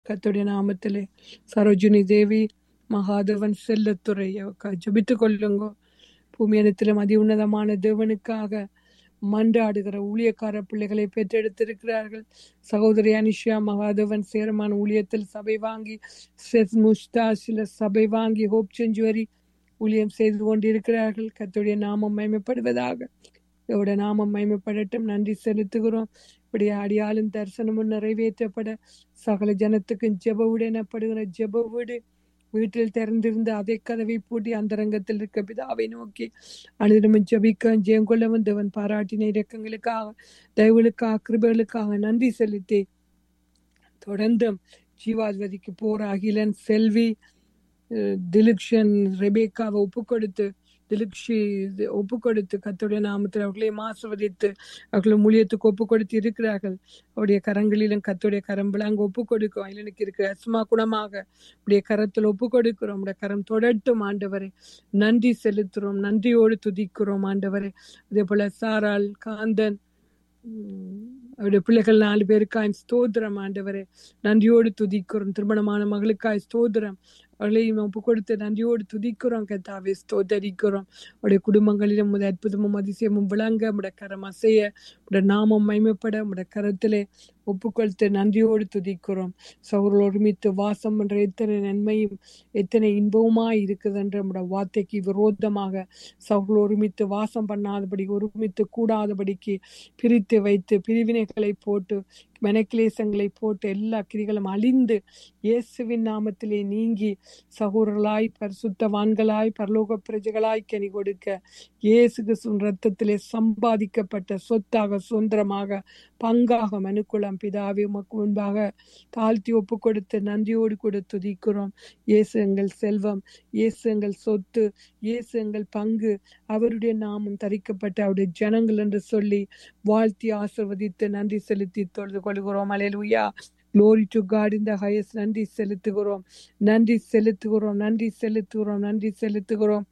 கத்துடைய நாமத்திலே சரோஜினி தேவி மகாதேவன் செல்லத்துறை ஜபித்துக் கொள்ளுங்கோ பூமியனத்திலும் அதி உன்னதமான தேவனுக்காக மன்றாடுகிற ஊழியக்கார பிள்ளைகளை பெற்றெடுத்திருக்கிறார்கள் சகோதரி அனிஷா மகாதேவன் சேரமான ஊழியத்தில் சபை வாங்கி செத் முஸ்தா சில சபை வாங்கி ஹோப் செஞ்சுவரி ஊழியம் செய்து கொண்டிருக்கிறார்கள் கத்துடைய நாமம் மயமைப்படுவதாக இதோட நாமம் மயமைப்படட்டும் நன்றி செலுத்துகிறோம் இப்படி அடியாலும் தரிசனமும் நிறைவேற்றப்பட சகல ஜனத்துக்கும் ஜெப வீடு எனப்படுகிற ஜெப வீடு வீட்டில் திறந்திருந்த அதை கதவை பூட்டி அந்த ரங்கத்தில் இருக்க பிதாவை நோக்கி அனுதினமும் ஜபிக்க ஜெயங்கொள்ள வந்தவன் பாராட்டின இறக்கங்களுக்காக தயவுகளுக்காக கிருபைகளுக்காக நன்றி செலுத்தி தொடர்ந்தும் ஜீவாதிபதிக்கு போற அகிலன் செல்வி திலுக்ஷன் ரெபேக்காவை ஒப்பு கொடுத்து திலுக்ஷி ஒப்பு கொடுத்து கத்துடைய நாமத்தில் அவர்களை ஆசிர்வதித்து அவர்களை மூலியத்துக்கு ஒப்பு கொடுத்து இருக்கிறார்கள் அவருடைய கரங்களிலும் கத்துடைய கரம் விளங்க ஒப்பு கொடுக்கும் அயலனுக்கு இருக்கிற அஸ்மா குணமாக உடைய கரத்தில் ஒப்பு கொடுக்கிறோம் உடைய கரம் தொடட்டும் ஆண்டவரை நன்றி செலுத்துறோம் நன்றியோடு துதிக்கிறோம் ஆண்டவரை அதே போல சாரால் காந்தன் அவருடைய பிள்ளைகள் நாலு பேருக்காய் ஸ்தோத்திரம் ஆண்டவரே நன்றியோடு துதிக்கிறோம் திருமணமான மகளுக்காய் ஸ்தோத்திரம் அவர்களையும் ஒப்பு கொடுத்து நன்றியோடு துதிக்கிறோம் கத்தாவே ஸ்தோத்தரிக்கிறோம் அவருடைய குடும்பங்களிலும் உடைய அற்புதமும் அதிசயமும் விளங்க உடைய கரம் அசைய உடைய நாமம் மைமைப்பட உடைய கரத்திலே ஒப்புக்கொடுத்து நன்றியோடு துதிக்கிறோம் சௌர்கள் ஒருமித்து வாசம் என்ற எத்தனை நன்மையும் எத்தனை இன்பவுமாய் இருக்குது என்ற நம்முடைய வார்த்தைக்கு விரோதமாக சௌர்கள் ஒருமித்து வாசம் பண்ணாதபடி ஒருமித்து கூடாதபடிக்கு பிரித்து வைத்து பிரிவினைகளை போட்டு மெனக்கிலேசங்களை போட்டு எல்லா கிரிகளும் அழிந்து இயேசுவின் நாமத்திலே நீங்கி சகோதரர்களாய் பரிசுத்தவான்களாய் பரலோக பிரஜைகளாய் கனி கொடுக்க இயேசு கிறிஸ்துவின் ரத்தத்திலே சம்பாதிக்கப்பட்ட சொத்தாக சுதந்திரமாக பங்காக மனுக்குளம் பிதாவே உமக்கு முன்பாக தாழ்த்தி ஒப்பு கொடுத்து நன்றியோடு கூட துதிக்கிறோம் இயேசு எங்கள் செல்வம் இயேசு எங்கள் சொத்து இயேசு எங்கள் பங்கு அவருடைய நாமம் தரிக்கப்பட்ட அவருடைய ஜனங்கள் என்று சொல்லி வாழ்த்தி ஆசிர்வதித்து நன்றி செலுத்தி தொழுது கொள்கிறோம் hallelujah glory to God in the highest நன்றி செலுத்துகிறோம் நன்றி செலுத்துகிறோம் நன்றி செலுத்துகிறோம் நன்றி செலுத்துகிறோம்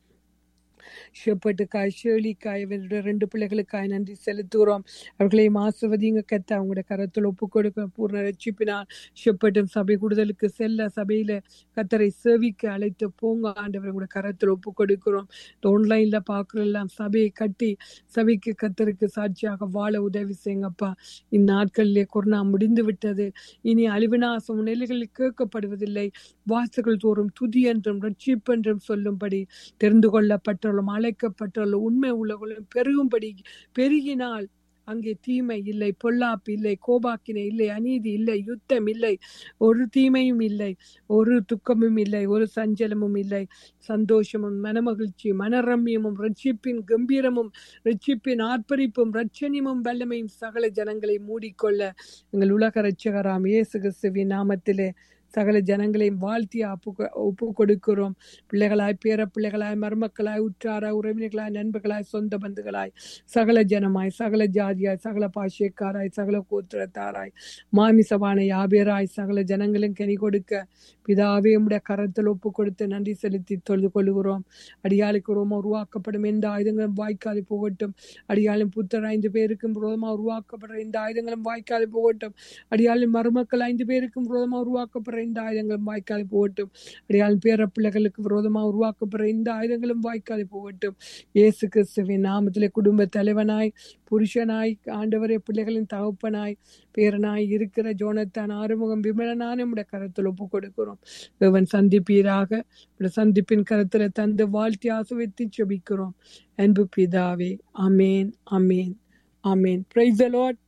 ஷெப்பட்டுக்காய் ஷேலிக்காய் இவருடைய ரெண்டு பிள்ளைகளுக்காய் நன்றி செலுத்துகிறோம் அவர்களையும் ஆசிர்வதிங்க கத்த அவங்களுடைய கரத்தில் ஒப்பு கொடுக்க பூர்ண ரட்சிப்பினால் ஷெப்பட்டும் சபை கூடுதலுக்கு செல்ல சபையில கத்தரை சேவிக்க அழைத்து போங்க ஆண்டவர் உங்களுடைய கரத்தில் ஒப்பு கொடுக்கிறோம் இந்த ஆன்லைன்ல பார்க்குறெல்லாம் சபையை கட்டி சபைக்கு கத்தருக்கு சாட்சியாக வாழ உதவி செய்யுங்கப்பா இந்நாட்களிலே கொரோனா முடிந்து விட்டது இனி அழிவினாசம் நிலைகளில் கேட்கப்படுவதில்லை வாசல்கள் தோறும் துதி என்றும் ரட்சிப்பு என்றும் சொல்லும்படி தெரிந்து கொள்ளப்பட்டுள்ள அழைக்கப்பட்டுள்ள உண்மை உள்ளவர்களும் பெருகும்படி பெருகினால் அங்கே தீமை இல்லை பொல்லாப்பு இல்லை கோபாக்கினை இல்லை அநீதி இல்லை யுத்தம் இல்லை ஒரு தீமையும் இல்லை ஒரு துக்கமும் இல்லை ஒரு சஞ்சலமும் இல்லை சந்தோஷமும் மனமகிழ்ச்சி மனரம்யமும் ரட்சிப்பின் கம்பீரமும் ரட்சிப்பின் ஆர்ப்பரிப்பும் ரட்சணியமும் வல்லமையும் சகல ஜனங்களை மூடிக்கொள்ள எங்கள் உலக ரட்சகராம் இயேசு கிறிஸ்துவின் நாமத்திலே சகல ஜனங்களையும் வாழ்த்தி ஒப்பு ஒப்பு கொடுக்கிறோம் பிள்ளைகளாய் பேர பிள்ளைகளாய் மருமக்களாய் உற்றாராய் உறவினர்களாய் நண்பர்களாய் சொந்த பந்துகளாய் சகல ஜனமாய் சகல ஜாதியாய் சகல பாஷைக்காராய் சகல கோத்திரத்தாராய் மாமிசவான யாபேராய் சகல ஜனங்களும் கனி கொடுக்க பிதாவே உடைய கரத்தில் ஒப்பு கொடுத்து நன்றி செலுத்தி தொழுது கொள்கிறோம் அடியாளுக்கு ரோமா உருவாக்கப்படும் எந்த ஆயுதங்களும் வாய்க்காது போகட்டும் அடியாளும் புத்தர் ஐந்து பேருக்கும் விரோதமாக உருவாக்கப்படுற இந்த ஆயுதங்களும் வாய்க்காது போகட்டும் அடியாளின் மருமக்கள் ஐந்து பேருக்கும் விரோதமாக உருவாக்கப்படுற இந்த ஆயுதங்களும் வாய்க்காது போகட்டும் அடியாளின் பேர பிள்ளைகளுக்கு விரோதமாக உருவாக்கப்படுற இந்த ஆயுதங்களும் வாய்க்காது போகட்டும் இயேசு கிறிஸ்துவின் நாமத்திலே குடும்ப தலைவனாய் புருஷனாய் ஆண்டவரே பிள்ளைகளின் தகப்பனாய் பேரனாய் இருக்கிற ஜோனத்தான் ஆறுமுகம் விமலனான நம்முடைய கரத்தில் ஒப்பு கொடுக்கிறோம் தேவன் சந்திப்பீராக சந்திப்பின் கரத்துல தந்து வாழ்த்தி ஆசுவித்து செபிக்கிறோம் அன்பு பிதாவே அமேன் அமேன் அமேன் பிரைஸ் லார்ட்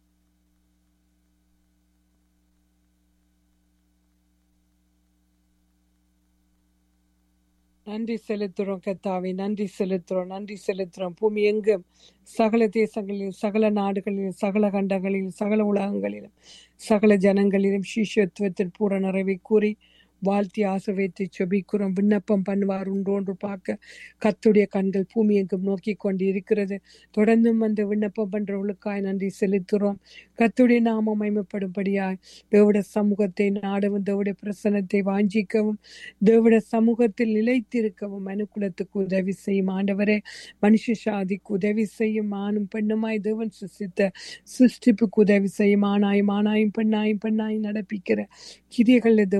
நன்றி செலுத்துறோம் கத்தாவை நன்றி செலுத்துறோம் நன்றி செலுத்துறோம் பூமி எங்கும் சகல தேசங்களிலும் சகல நாடுகளிலும் சகல கண்டங்களிலும் சகல உலகங்களிலும் சகல ஜனங்களிலும் சீஷத்துவத்தின் பூர நிறைவை கூறி வாழ்த்தி ஆசைவைத்து செபிக்கிறோம் விண்ணப்பம் பண்ணுவார் உண்டு ஒன்று பார்க்க கத்துடைய கண்கள் பூமி எங்கும் நோக்கி கொண்டு இருக்கிறது தொடர்ந்தும் அந்த விண்ணப்பம் பண்றவர்களுக்காய் நன்றி செலுத்துறோம் கத்துடைய நாமம் மைமைப்படும்படியாய் தேவட சமூகத்தை நாடவும் தேவடைய பிரசனத்தை வாஞ்சிக்கவும் தேவட சமூகத்தில் நிலைத்திருக்கவும் மனுக்குலத்துக்கு உதவி செய்யும் ஆண்டவரே மனுஷ சாதிக்கு உதவி செய்யும் ஆணும் பெண்ணுமாய் தேவன் சிருஷ்டித்த சிருஷ்டிப்புக்கு உதவி செய்யும் ஆனாயும் ஆனாயும் பெண்ணாயும் பெண்ணாயும் நடப்பிக்கிற கிரியர்கள்